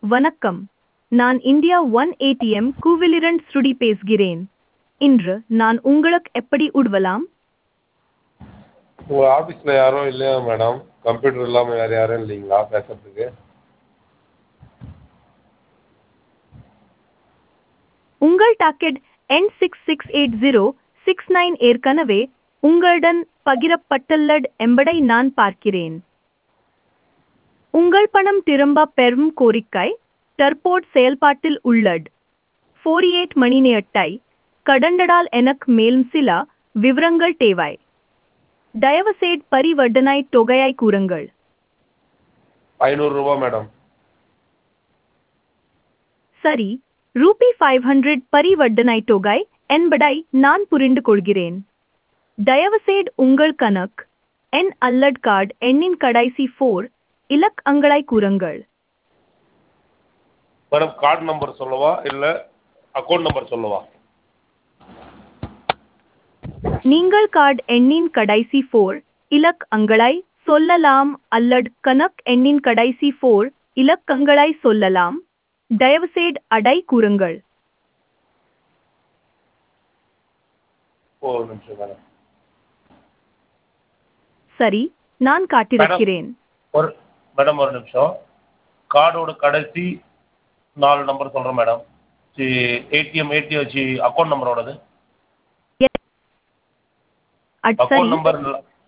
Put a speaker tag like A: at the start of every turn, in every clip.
A: வணக்கம் நான் India one ATM கூவிலிரண்ட் ஸ்ருடி பேசுகிறேன் இன்று நான் உங்களுக்கு எப்படி உதவலாம்
B: உங்கள் ஆஃபீஸில் யாரும் இல்லையா மேடம் கம்ப்யூட்டர் இல்லாமல் வேறு யாரும் இல்லைங்களா பேசுகிறதுக்கு
A: உங்கள் டாக்கெட் என் six six eight zero six nine ஏற்கனவே உங்களுடன் பகிரப்பட்டுள்ளது என்பதை நான் பார்க்கிறேன் உங்கள் பணம் திரும்ப பெறும் கோரிக்கை தற்போது செயல்பாட்டில் உள்ளது ஃபோர்டி எயிட் மணி நேரத்தை கடந்ததால் எனக்கு மேலும் சில விவரங்கள் தேவை தயவுசெய்து பரிவர்த்தனை தொகையை கூறுங்கள்
B: ஐநூறுரூவா மேடம்
A: சரி ரூபி ஃபைவ் ஹண்ட்ரட் பரிவர்த்தனை தொகை என்பதை நான் புரிந்து கொள்கிறேன் தயவுசெய்து உங்கள் கணக்கு என் அல்லட் கார்டு எண்ணின் கடைசி ஃபோர் இலக்கங்களை கூறுங்கள்
B: மேடம் கார்டு நம்பர் சொல்லவா இல்லை அக்கௌண்ட் நம்பர் சொல்லவா
A: நீங்கள் கார்டு எண்ணின் கடைசி ஃபோர் இலக்கங்களை சொல்லலாம் அல்லது கணக்கு எண்ணின் கடைசி ஃபோர் இலக்கங்களை சொல்லலாம் தயவுசெய்து அடை கூறுங்கள்
B: ஒரு நிமிஷம் மேடம்
A: சரி நான் காட்டிருக்கிறேன்
B: ஒரு மேடம் ஒரு நிமிஷம் கார்டோட கடைசி நாலு நம்பர் சொல்கிறேன் மேடம் ஏடிஎம் ஏடிஎம் வச்சு அக்கௌண்ட் நம்பரோடது
A: அட் சரி
B: அக்கௌண்ட் நம்பர்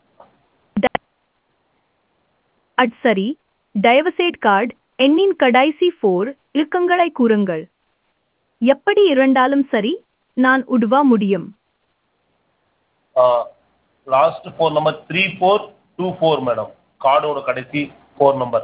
A: அட் சரி தயவுசெய்து கார்டு எண்ணின் கடைசி ஃபோர் இலக்கங்களை கூறுங்கள் எப்படி இருந்தாலும் சரி நான் உதவ முடியும்
B: last four number three four two four madam கார்டோட கடைசி ஃபோர் நம்பர்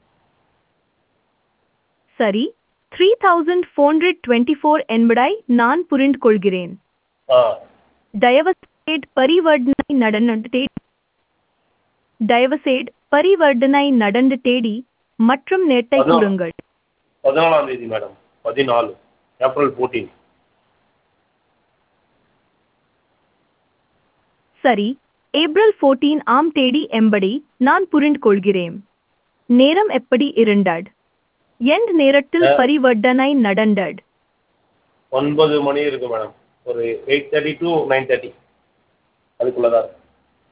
A: சரி three thousand four hundred twenty four என்பதை நான் புரிந்து கொள்கிறேன்
B: ஆ
A: தயவுசெய்து பரிவர்த்தனை நடந்த தேதி தயவுசெய்து பரிவர்த்தனை நடந்த தேதி மற்றும் நேரத்தை
B: அதான்.
A: கூறுங்கள்
B: பதினாலாம் தேதி மேடம் பதினாலு ஏப்ரல் ஃபோர்டீன்
A: சரி ஏப்ரல் ஃபோர்டீன் ஆம் தேதி என்பதை நான் புரிந்து கொள்கிறேன் நேரம் எப்படி இருந்தது எந்த நேரத்தில்
B: அஹ்.
A: பரிவர்த்தனை நடந்தது
B: ஒன்பது மணி இருக்கு மேடம் ஒரு eight thirty to nine thirty அதுக்குள்ளே தான் இருக்கு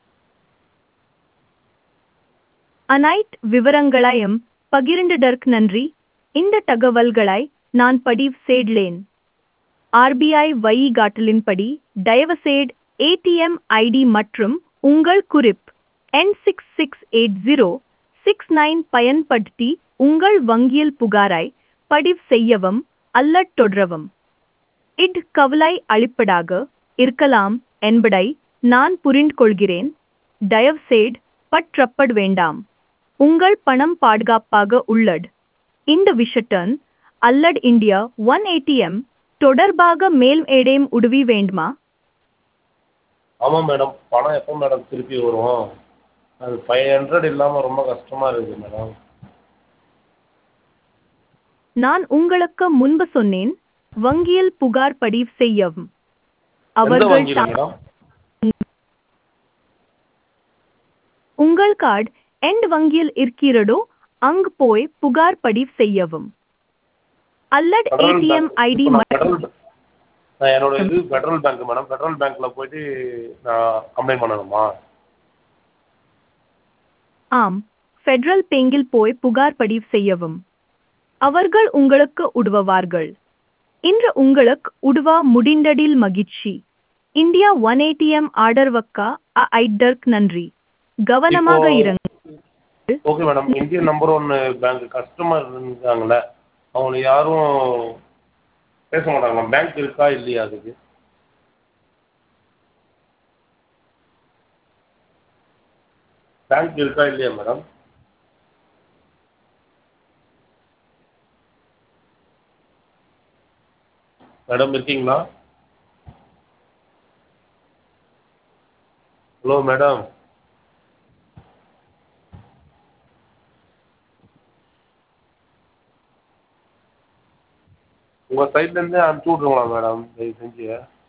A: அனைத்து விவரங்களையும் பகிர்ந்ததற்கு நன்றி இந்த தகவல்களை நான் பதிவு செய்தேன் ஆர்பிஐ வழிகாட்டலின்படி தயவுசெய்து ஏடிஎம் ஐடி மற்றும் உங்கள் குறிப் என் six six eight zero six nine பயன்படுத்தி உங்கள் வங்கியில் புகாரை பதிவு செய்யவும் அல்லது தொடரவும் இது கவலை அளிப்பதாக இருக்கலாம் என்பதை நான் புரிந்து கொள்கிறேன் தயவுசெய்து பற்றப்பட வேண்டாம் உங்கள் பணம் பாதுகாப்பாக உள்ளது இந்த விஷயத்துடன் அல்லட் இந்தியா ஒன் ஏடிஎம் தொடர்பாக மேல் ஏதேனும் உதவி வேண்டுமா
B: ஆமாம் மேடம் பணம் எப்போ மேடம் திருப்பி வரும் அது ஃபைவ் ஹண்ட்ரட் இல்லாமல் ரொம்ப கஷ்டமாக இருக்குது மேடம்
A: நான் உங்களுக்கு முன்பு சொன்னேன் வங்கியில் புகார் பதிவு செய்யவும்
B: எந்த
A: அவர்கள்
B: வங்கியில்
A: தா-
B: மேடம்
A: உங்கள் கார்டு எந்த வங்கியில் இருக்கிறதோ அங்கு போய் புகார் பதிவு செய்யவும் அல்லது
B: ஃபெடரல்
A: ஏடிஎம்
B: பேங்க்
A: ஐடி
B: இப்போ நான் ஃபெடரல் நான் என்னோட இது ஃபெடரல் பேங்க் மேடம் ஃபெடரல் பேங்க்கில் போயிட்டு நான் கம்ப்ளைண்ட் பண்ணணுமா
A: ஆம் ஃபெடரல் பேங்கில் போய் புகார் பதிவு செய்யவும் அவர்கள் உங்களுக்கு உதவுவார்கள் இன்று உங்களுக்கு உதவ முடிந்ததில் மகிழ்ச்சி இந்தியா ஒன் ஏடிஎம் ஆர்டர் வக்கா ஐடர்க் நன்றி கவனமாக
B: இப்போ-
A: இருங்க
B: okay madam Indian number one bank customer இருக்காங்கல்ல அவங்க யாரும் பேச மாட்டாங்களா பேங்க் இருக்கா இல்லையா அதுக்கு பேங்க் இருக்கா இல்லையா மேடம் மேடம் இருக்கீங்களா ஹலோ மேடம் உங்கள் சைட்லேருந்தே அனுப்பிச்சி விட்ருங்களா மேடம் தயவு செஞ்சு